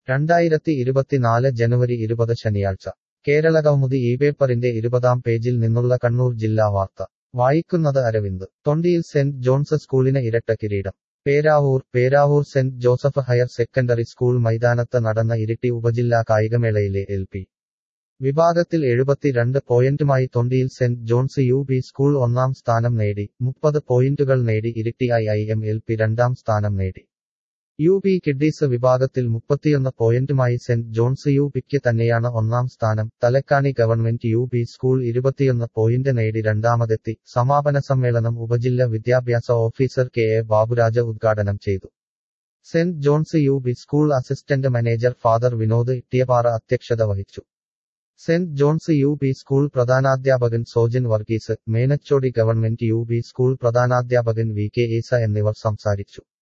രണ്ടായിരത്തി ഇരുപത്തിനാല് ജനുവരി ഇരുപത് ശനിയാഴ്ച കേരളകൗമുദി ഈ പേപ്പറിന്റെ ഇരുപതാം പേജിൽ നിന്നുള്ള കണ്ണൂർ ജില്ലാ വാർത്ത വായിക്കുന്നത് അരവിന്ദ് തൊണ്ടിയിൽ സെന്റ് ജോൺസ് സ്കൂളിന് ഇരട്ട കിരീടം Peravoor Peravoor Saint Joseph higher secondary school മൈതാനത്ത് നടന്ന ഇരിട്ടി ഉപജില്ലാ കായികമേളയിലെ എൽ പി വിഭാഗത്തിൽ എഴുപത്തിരണ്ട് പോയിന്റുമായി Thondiyil Saint John's U P school ഒന്നാം സ്ഥാനം നേടി മുപ്പത് പോയിന്റുകൾ നേടി Iritty I I M L P രണ്ടാം സ്ഥാനം നേടി യു പി കിഡ്ഡീസ് വിഭാഗത്തിൽ മുപ്പത്തിയൊന്ന് പോയിന്റുമായി സെന്റ് ജോൺസ് യു പിക്ക് തന്നെയാണ് ഒന്നാം സ്ഥാനം Thalakkani government U P school ഇരുപത്തിയൊന്ന് പോയിന്റ് നേടി രണ്ടാമതെത്തി സമാപന സമ്മേളനം ഉപജില്ല വിദ്യാഭ്യാസ ഓഫീസർ കെ എ ബാബുരാജ ഉദ്ഘാടനം ചെയ്തു Saint John's U P school assistant manager father Vinod Ittiyapara അധ്യക്ഷത വഹിച്ചു Saint John's U P school പ്രധാനാധ്യാപകൻ Sojan Varghese Menachodi government U P school പ്രധാനാധ്യാപകൻ വി കെ ഈസ എന്നിവർ സംസാരിച്ചു